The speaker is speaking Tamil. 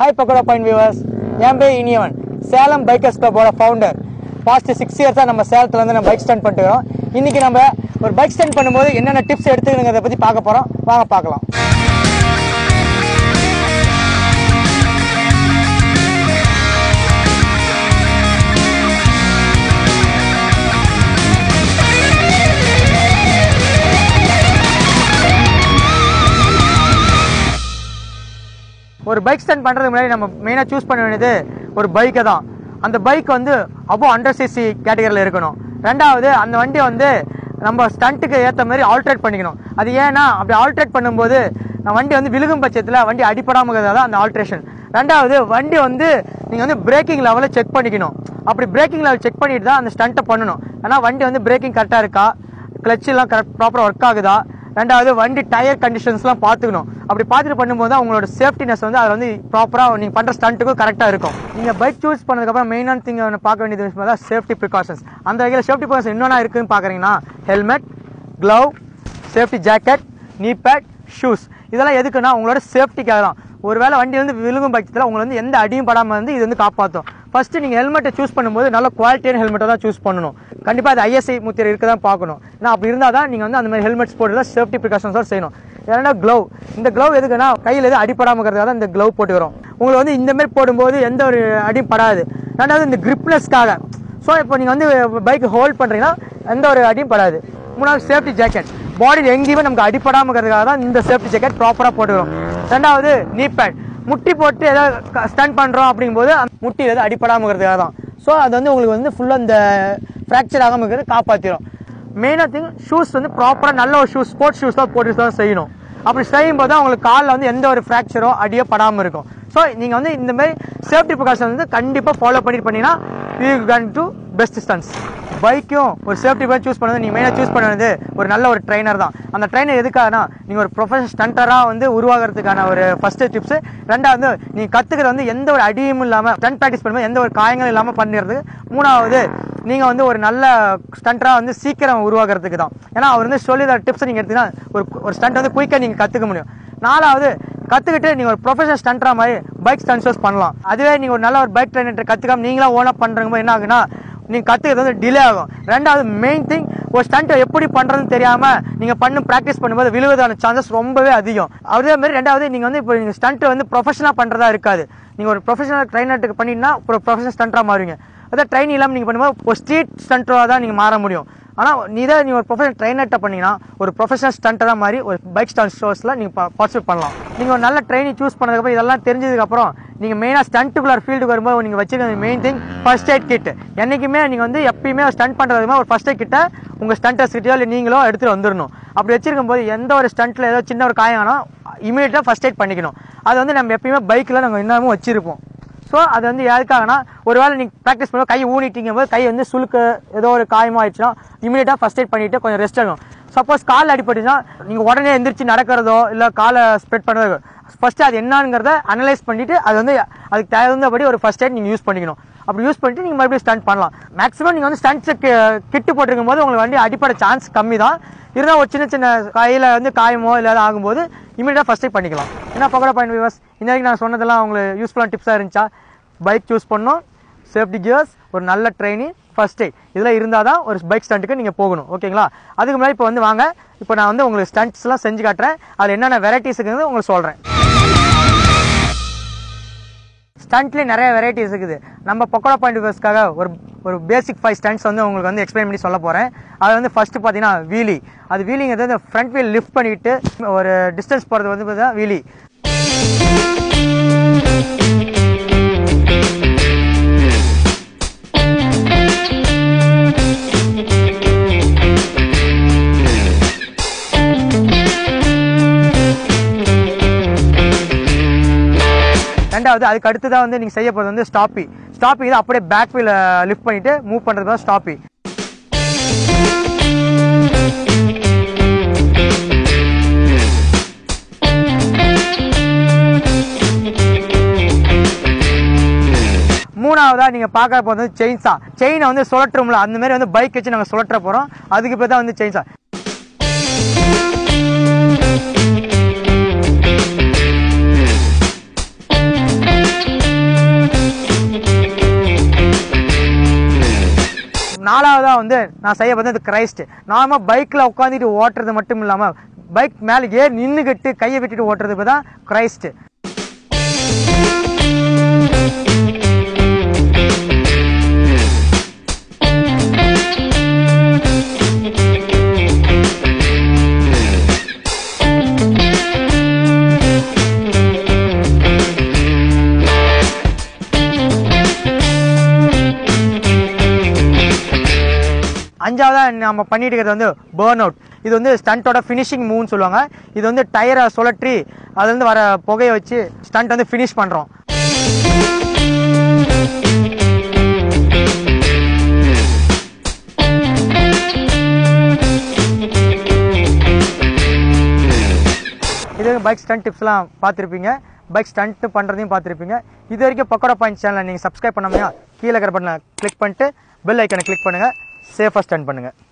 ஹாய் பக்கோடா பாயிண்ட் வியூவர்ஸ் என் பேர் இனியவன் சேலம் பைக்கர்ஸ் கிளப்போட ஃபவுண்டர் பாஸ்ட் சிக்ஸ் இயர்ஸாக நம்ம சேலத்தில் வந்து நம்ம பைக் ஸ்டாண்ட் பண்ணிட்டுக்கிறோம் இன்னைக்கு நம்ம ஒரு பைக் ஸ்டாண்ட் பண்ணும்போது என்னென்ன டிப்ஸ் எடுத்துக்கணுங்கிறத பற்றி பார்க்க போகிறோம் வாங்க பார்க்கலாம் ஒரு பைக் ஸ்டாண்ட் பண்ணுறதுக்கு முன்னாடி நம்ம மெயினாக சூஸ் பண்ண வேண்டியது ஒரு பைக்கை தான் அந்த பைக் வந்து அபோ அண்டர் சிசி கேட்டகரியில் இருக்கணும் ரெண்டாவது அந்த வண்டியை வந்து நம்ம ஸ்டண்ட்டுக்கு ஏற்ற மாதிரி ஆல்ட்ரேட் பண்ணிக்கணும் அது ஏன்னா அப்படி ஆல்ட்ரேட் பண்ணும்போது நம்ம வண்டி வந்து விழுகும் பட்சத்தில் வண்டி அடிப்படாமல் இருக்கிறது தான் அந்த ஆல்ட்ரேஷன் ரெண்டாவது வண்டி வந்து நீங்கள் வந்து பிரேக்கிங் லெவலை செக் பண்ணிக்கணும் அப்படி பிரேக்கிங் லெவல் செக் பண்ணிட்டு தான் அந்த ஸ்டண்ட்டை பண்ணணும் ஏன்னா வண்டி வந்து பிரேக்கிங் கரெக்டாக இருக்கா கிளச் எல்லாம் கரெக்ட் ப்ராப்பராக ஒர்க் ஆகுதா ரெண்டாவது வண்டி டயர் கண்டிஷன்ஸ்லாம் பார்த்துக்கணும் அப்படி பார்த்துட்டு பண்ணும்போது தான் உங்களோட சேஃப்டினஸ் வந்து அதில் வந்து ப்ராப்பராக நீங்கள் பண்ணுற ஸ்டண்ட்டுக்கும் கரெக்டாக இருக்கும் நீங்கள் பைக் சூஸ் பண்ணதுக்கப்புறம் மெயினான திங் பார்க்க வேண்டியது விஷயம் தான் சேஃப்டி ப்ரிகாஷன்ஸ் அந்த வகையில் சேஃப்டி ப்ரிகாஷன் என்னென்ன இருக்குன்னு பார்க்குறீங்கன்னா helmet glove safety jacket knee pad shoes இதெல்லாம் எதுக்குன்னா உங்களோட சேஃப்டிக்காக தான் ஒருவேளை வண்டி வந்து விழுகும் பட்சத்தில் உங்களை வந்து எந்த அடியும் படாமல் வந்து இது வந்து காப்பாற்றும் ஃபர்ஸ்ட் நீங்கள் ஹெல்மெட்டை சூஸ் பண்ணும்போது நல்ல குவாலிட்டியான ஹெல்மெட்டை தான் சூஸ் பண்ணணும் கண்டிப்பாக அது ஐஎஸ்ஐ முத்திரை இருக்க தான் பார்க்கணும் ஏன்னா அப்படி இருந்தால் தான் நீங்கள் வந்து அந்த மாதிரி ஹெல்மெட்ஸ் போட்டு தான் சேஃப்டி ப்ரிகாஷன்ஸோட செய்யணும் ஏன்னா க்ளவ் இந்த க்ளவ் எதுக்குன்னா கையில் எதுவும் அடிப்படாமல் இருக்கிறதுக்காக தான் இந்த க்ளவ் போட்டு வரும் உங்களுக்கு வந்து இந்த மாதிரி போடும்போது எந்த ஒரு அடியும் படாது ரெண்டாவது இந்த கிரிப்னஸ்க்காக ஸோ இப்போ நீங்கள் வந்து பைக் ஹோல்ட் பண்ணுறீங்கன்னா எந்த ஒரு அடியும் படாது மூணாவது சேஃப்டி ஜாக்கெட் பாடியில் எங்கேயுமே நமக்கு அடிப்படாமல் இருக்கிறதுக்காக தான் இந்த சேஃப்டி ஜாக்கெட் ப்ராப்பராக போட்டுக்கிறோம் ரெண்டாவது நீ பேட் முட்டி போட்டு ஏதாவது ஸ்டன் பண்ணுறோம் அப்படிங்கும்போது அந்த முட்டியில் எதாவது அடிப்படாமல் இருக்கிறதுக்காக தான் ஸோ அது வந்து உங்களுக்கு வந்து ஃபுல்லாக இந்த ஃப்ராக்சர் ஆகாமல் இருக்கிறது காப்பாற்றிடும் மெயினாக திங் ஷூஸ் வந்து ப்ராப்பராக நல்ல ஒரு ஷூஸ் ஸ்போர்ட்ஸ் ஷூஸ் தான் போட்டு தான் செய்யணும் அப்படி செய்யும்போது தான் உங்களுக்கு காலில் வந்து எந்த ஒரு ஃப்ராக்சரோ அடியோ படாமல் இருக்கும் ஸோ நீங்கள் வந்து இந்த மாதிரி சேஃப்டி ப்ரிகாஷன் வந்து கண்டிப்பாக ஃபாலோ பண்ணிட்டு பண்ணீங்கன்னா you can do best stunts பைக்கும் ஒரு சேஃப்டி பைக் சூஸ் பண்ணது நீங்கள் மெயினாக சூஸ் பண்ணது ஒரு நல்ல ஒரு ட்ரைனர் தான் அந்த ட்ரைனர் எதுக்காகனா நீங்கள் ஒரு ப்ரொஃபஷனல் ஸ்டண்டராக வந்து உருவாகிறதுக்கான ஒரு ஃபர்ஸ்ட் டிப்ஸ் ரெண்டாவது நீங்கள் கற்றுக்கிறது வந்து எந்த ஒரு அடியும் இல்லாமல் ஸ்டண்ட் ப்ராக்டிஸ் பண்ணும்போது எந்த ஒரு காயங்களும் இல்லாமல் பண்ணிடுறது மூணாவது நீங்கள் வந்து ஒரு நல்ல ஸ்டண்டராக வந்து சீக்கிரம் உருவாகிறதுக்கு தான் ஏன்னா அவர் வந்து சொல்லி தர டிப்ஸ் நீங்கள் எடுத்தீங்கன்னா ஒரு ஒரு ஸ்டண்ட் வந்து குயிக்காக நீங்கள் கற்றுக்க முடியும் நாலாவது கற்றுக்கிட்டு நீங்கள் ஒரு ப்ரொஃபஷனல் ஸ்டண்டரா மாதிரி பைக் ஸ்டண்ட் ஷோஸ் பண்ணலாம் அதுவே நீங்கள் ஒரு நல்ல ஒரு பைக் ட்ரைனர் கற்றுக்காம நீங்களா ஓனாக பண்ணுறங்க என்ன ஆகுனா நீங்கள் கற்றுக்கிறது வந்து டிலே ஆகும் ரெண்டாவது மெயின் திங் ஒரு ஸ்டண்ட்டை எப்படி பண்ணுறதுன்னு தெரியாமல் நீங்கள் பண்ணு ப்ராக்டிஸ் பண்ணும்போது விழுவதான சான்சஸ் ரொம்பவே அதிகம் அதே மாதிரி ரெண்டாவது நீங்கள் வந்து இப்போ நீங்கள் ஸ்டண்ட்டை வந்து ப்ரொஃபஷனாக பண்ணுறதா இருக்காது நீங்கள் ஒரு ப்ரொஃபஷனல் ட்ரைனர்ட்டுக்கு பண்ணினா ஒரு ப்ரொஃபஷனல் ஸ்டண்டராக மாறுவீங்க அதே ட்ரைன் இல்லாமல் நீங்கள் பண்ணும்போது ஒரு ஸ்ட்ரீட் ஸ்டண்டராக தான் நீங்கள் மாற முடியும் ஆனால் நீ தான் நீ ஒரு ப்ரொஃபஷனல் ட்ரைனர்கிட்ட பண்ணீங்கன்னா ஒரு ப்ரொஃபஷனல் ஸ்டண்டராக மாதிரி ஒரு பைக் ஸ்டாண்ட் ஷோஸில் நீங்கள் பார்ட்டிசிபேட் பண்ணலாம் நீங்கள் ஒரு நல்ல ட்ரைனிங் சூஸ் பண்ணதுக்கப்புறம் இதெல்லாம் தெரிஞ்சதுக்கப்புறம் நீங்கள் மெயினாக ஸ்டண்ட்டுக்குள்ள ஃபீல்டுக்கு வரும்போது நீங்கள் வச்சிருக்க main thing first aid kit என்றைக்குமே நீங்கள் வந்து எப்பயுமே ஸ்டண்ட் பண்ணுறதுமே ஒரு ஃபர்ஸ்ட் எய்ட் கிட்ட உங்கள் ஸ்டண்டர்ஸ் கிட்டயோ இல்லை நீங்களோ எடுத்துகிட்டு வந்துடணும் அப்படி வச்சிருக்கும் போது எந்த ஒரு ஸ்டண்ட்டில் ஏதோ சின்ன ஒரு காயம் ஆனால் இமீடியட்டாக ஃபர்ஸ்ட் எய்ட் பண்ணிக்கணும் அது வந்து நம்ம எப்பயுமே பைக்கில் நாங்கள் இன்னமும் வச்சிருப்போம் ஸோ அது வந்து எதுக்காகனா ஒருவேளை நீங்கள் ப்ராக்டிஸ் பண்ணுவோம் கை ஊனிட்டீங்க போது கை வந்து சுளுக்கு ஏதோ ஒரு காயமாக ஆயிடுச்சுன்னா இமீடியட்டாக ஃபர்ஸ்ட் எய்ட் பண்ணிவிட்டு கொஞ்சம் ரெஸ்ட் ஆகும் சப்போஸ் கால் அடிபட்டுச்சுன்னா நீங்கள் உடனே எந்திரிச்சு நடக்கிறதோ இல்லை காலை ஸ்ப்ரெட் பண்ணுறதோ ஃபஸ்ட்டு அது என்னங்கிறத அனலைஸ் பண்ணிவிட்டு அது வந்து அதுக்கு தகுந்தபடி ஒரு ஃபர்ஸ்ட் எய்ட் நீங்கள் யூஸ் பண்ணிக்கணும் அப்படி யூஸ் பண்ணிட்டு நீங்கள் மறுபடியும் ஸ்டண்ட் பண்ணலாம் மேக்ஸிமம் நீங்கள் வந்து ஸ்டண்ட்ஸ் கிட்டு போட்டிருக்கும் போது உங்களுக்கு வண்டி அடிப்பட சான்ஸ் கம்மி தான் இருந்தால் ஒரு சின்ன சின்ன கையில் வந்து காயமோ இல்லை ஏதாவது ஆகும்போது இமீடியட்டாக ஃபஸ்ட் எய்ட் பண்ணிக்கலாம் ஏன்னா பக்கோடா பாயிண்ட் வியூவர்ஸ் இந்த வரைக்கும் நான் சொன்னதெல்லாம் உங்களுக்கு யூஸ்ஃபுல்லான டிப்ஸாக இருந்துச்சா பைக் சூஸ் பண்ணோம் சேஃப்டி கியர்ஸ் ஒரு நல்ல ட்ரைனிங் ஃபர்ஸ்ட் எய்ட் இதெல்லாம் இருந்தால் தான் ஒரு பைக் ஸ்டண்ட்டுக்கு நீங்கள் போகணும் ஓகேங்களா அதுக்கு முன்னாடி இப்போ வந்து வாங்க இப்போ நான் வந்து உங்களுக்கு ஸ்டண்ட்ஸ்லாம் செஞ்சு காட்டுறேன் அதில் என்னென்ன வெரைட்டிஸ் இருக்குன்னு உங்களுக்கு சொல்கிறேன் ஸ்டண்ட்லேயே நிறைய வெரைட்டிஸ் இருக்குது நம்ம பக்கோடா பாயிண்ட் வியூவர்ஸ்க்காக ஒரு ஒரு பேசிக் ஃபைவ் ஸ்டண்ட்ஸ் வந்து உங்களுக்கு வந்து எக்ஸ்பிளைன் பண்ணி சொல்ல போகிறேன் அது வந்து ஃபஸ்ட்டு பார்த்தீங்கன்னா வீலி அது வீலிங்கிறது வந்து ஃப்ரண்ட் வீல் லிஃப்ட் பண்ணிட்டு ஒரு டிஸ்டன்ஸ் போகிறது வந்து பார்த்தீங்கன்னா வீலி ரெண்டாவது அதுக்கு அடுத்து தான் வந்து நீங்கள் செய்ய போகிறது வந்து ஸ்டாப்பி ஸ்டாப்பி தான் அப்படியே பேக் வீல லிஃப்ட் பண்ணிட்டு மூவ் பண்ணுறது தான் ஸ்டாப்பி மூணாவதா நீங்க பார்க்க போறது செயின்ஸா செயினை வந்து சுழற்றும்ல அந்த மாதிரி வந்து பைக் வச்சு நாங்க சுழற்ற போறோம் அதுக்கு பேர் தான் வந்து செயின்ஸா நாலாவதாக வந்து நான் செய்ய பார்த்தது கிரைஸ்ட் நாம பைக்கில் உட்காந்துட்டு ஓட்டுறது மட்டும் இல்லாமல் பைக் மேலே ஏறி நின்றுக்கிட்டு கையை விட்டுட்டு ஓட்டுறதுக்கு தான் கிரைஸ்ட் அஞ்சாவதா நம்ம பண்ணிட்டு இருக்கிறது வந்து பேர்ன் அவுட் இது வந்து ஸ்டண்ட்டோட ஃபினிஷிங் மூவ்னு சொல்லுவாங்க இது வந்து டயரை சுழற்றி அதுலேருந்து வர புகையை வச்சு ஸ்டண்ட் வந்து ஃபினிஷ் பண்ணுறோம் இது பைக் ஸ்டண்ட் டிப்ஸ்லாம் பார்த்துருப்பீங்க பைக் ஸ்டண்ட் பண்ணுறதையும் பார்த்துருப்பீங்க இது வரைக்கும் பக்கோடா பாயிண்ட் சேனலை நீங்கள் சப்ஸ்கிரைப் பண்ணாமையா கீழே இருக்கிற பட்டனை கிளிக் பண்ணிட்டு பெல் ஐக்கனை கிளிக் பண்ணுங்கள் சேஃபாக ஸ்டண்ட் பண்ணுங்கள்